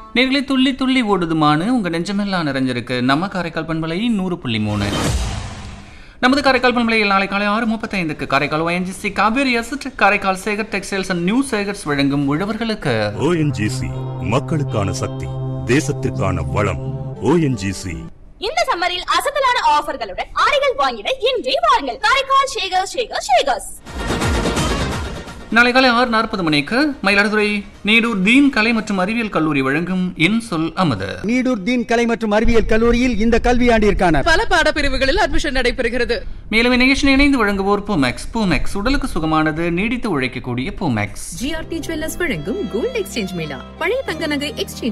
நேர்களை துள்ளி துள்ளி ஓடுதுமானு உங்க நெஞ்சமெல்லாம் நிறைஞ்சிருக்கு நம்ம காரைக்கால் பண்பலை நூறு புள்ளி மூணு நமது காரைக்கால் பண்பலையில் நாளை காலை ஆறு முப்பத்தைந்துக்கு Karaikal ONGC Kaveri asset Karaikal Sekar textiles and new Sekars வழங்கும் உழவர்களுக்கு ஓஎன்ஜிசி மக்களுக்கான சக்தி தேசத்திற்கான வளம் ஓஎன்ஜிசி இந்த சம்மரில் அசத்தலான ஆஃபர்களுடன் ஆடைகள் வாங்கிட இன்றே வாருங்கள் காரைக்கால் ஷேகர் ஷேகர் ஷேகர்ஸ் நாளை காலை ஆறு நாற்பது மணிக்கு மயிலாடுதுறை நீடூர் தீன் கலை மற்றும் அறிவியல் கல்லூரி வழங்கும் என் சொல் அமது நீடூர் தீன் கலை மற்றும் அறிவியல் கல்லூரியில் இந்த கல்வியாண்டிற்கான பல பாடப்பிரிவுகளில் அட்மிஷன் நடைபெறுகிறது மேலும் இந்நிகழ்ச்சியை இணைந்து வழங்குவோர் பூமேக்ஸ் பூமேக்ஸ் உடலுக்கு சுகமானது நீடித்து உழைக்கக்கூடிய பூமேக்ஸ் ஜிஆர்டி ஜுவல்லர்ஸ் வழங்கும் கோல்ட் எக்ஸ்சேஞ்ச் மேளா பழைய தங்க நகை எக்ஸ்சேஞ்ச்